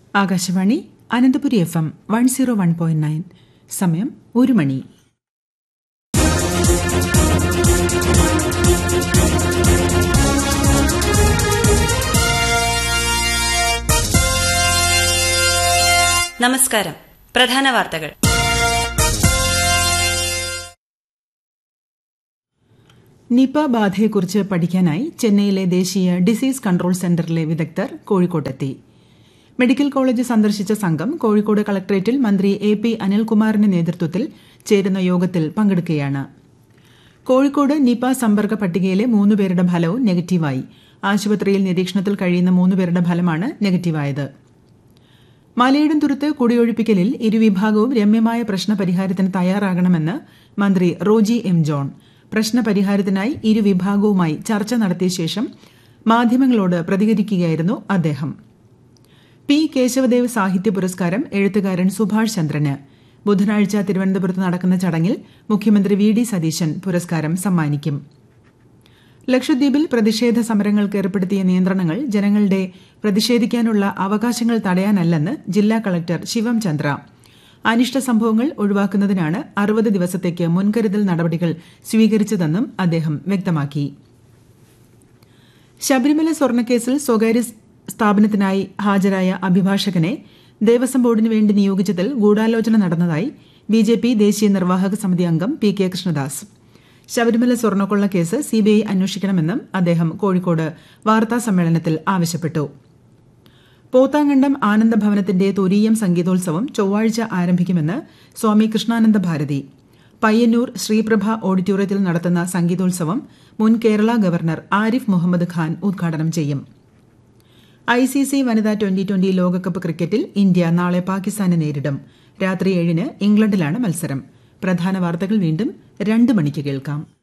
Akashvani Ananthapuri F M one zero one point nine സമയം ഒരു മണി നമസ്കാരം പ്രധാന വാർത്തകൾ നിപ ബാധയെക്കുറിച്ച് പഠിക്കാനായി ചെന്നൈയിലെ ദേശീയ ഡിസീസ് കൺട്രോൾ സെന്ററിലെ വിദഗ്ധർ കോഴിക്കോട്ടെത്തി മെഡിക്കൽ കോളേജ് സന്ദർശിച്ച സംഘം കോഴിക്കോട് കളക്ടറേറ്റിൽ മന്ത്രി എ പി അനിൽകുമാറിന്റെ നേതൃത്വത്തിൽ ചേരുന്ന യോഗത്തിൽ പങ്കെടുക്കുകയാണ് കോഴിക്കോട് നിപ സമ്പർക്ക പട്ടികയിലെ മൂന്നുപേരുടെ ഫലവും നെഗറ്റീവായി ആശുപത്രിയിൽ നിരീക്ഷണത്തിൽ കഴിയുന്ന മൂന്നുപേരുടെ ഫലമാണ് നെഗറ്റീവായത് മലയിടംതുരുത്ത് കുടിയൊഴിപ്പിക്കലിൽ ഇരുവിഭാഗവും രമ്യമായ പ്രശ്നപരിഹാരത്തിന് തയ്യാറാകണമെന്ന് മന്ത്രി റോജി എം ജോൺ പ്രശ്നപരിഹാരത്തിനായി ഇരുവിഭാഗവുമായി ചർച്ച നടത്തിയ ശേഷം മാധ്യമങ്ങളോട് പ്രതികരിക്കുകയായിരുന്നു അദ്ദേഹം പി കേശവദേവ് സാഹിത്യ പുരസ്കാരം എഴുത്തുകാരൻ സുഭാഷ് ചന്ദ്രന് ബുധനാഴ്ച തിരുവനന്തപുരത്ത് നടക്കുന്ന ചടങ്ങിൽ മുഖ്യമന്ത്രി വി ഡി സതീശൻ പുരസ്കാരം സമ്മാനിക്കും ലക്ഷദ്വീപിൽ പ്രതിഷേധ സമരങ്ങൾക്ക് ഏർപ്പെടുത്തിയ നിയന്ത്രണങ്ങൾ ജനങ്ങളുടെ പ്രതിഷേധിക്കാനുള്ള അവകാശങ്ങൾ തടയാനല്ലെന്ന് ജില്ലാ കളക്ടർ ശിവം ചന്ദ്ര അനിഷ്ട സംഭവങ്ങൾ ഒഴിവാക്കുന്നതിനാണ് അറുപത് ദിവസത്തേക്ക് മുൻകരുതൽ നടപടികൾ സ്വീകരിച്ചതെന്നും അദ്ദേഹം വ്യക്തമാക്കി ശബരിമല സ്വർണ്ണക്കേസിൽ സ്വകാര്യ സ്ഥാപനത്തിനായി ഹാജരായ അഭിഭാഷകനെ ദേവസ്വം ബോർഡിന് വേണ്ടി നിയോഗിച്ചതിൽ ഗൂഢാലോചന നടന്നതായി ബി ജെ പി ദേശീയ നിർവാഹക സമിതി അംഗം പി കെ കൃഷ്ണദാസ് ശബരിമല സ്വർണ്ണക്കൊള്ള കേസ് സിബിഐ അന്വേഷിക്കണമെന്നും അദ്ദേഹം കോഴിക്കോട് വാർത്താ സമ്മേളനത്തിൽ ആവശ്യപ്പെട്ടു പോത്താങ്കണ്ടം ആനന്ദഭവനത്തിന്റെ തുരീയം സംഗീതോത്സവം ചൊവ്വാഴ്ച ആരംഭിക്കുമെന്ന് സ്വാമി കൃഷ്ണാനന്ദ ഭാരതി പയ്യന്നൂർ ശ്രീപ്രഭ ഓഡിറ്റോറിയത്തിൽ നടത്തുന്ന സംഗീതോത്സവം മുൻ കേരള ഗവർണർ ആരിഫ് മുഹമ്മദ് ഖാൻ ഉദ്ഘാടനം ചെയ്യും ഐ സി സി വനിതാ ട്വന്റി ട്വന്റി ലോകകപ്പ് ക്രിക്കറ്റിൽ ഇന്ത്യ നാളെ പാകിസ്ഥാനെ നേരിടും രാത്രി ഏഴിന് ഇംഗ്ലണ്ടിലാണ് മത്സരം പ്രധാന വാർത്തകൾ വീണ്ടും രണ്ട് മണിക്ക് കേൾക്കാം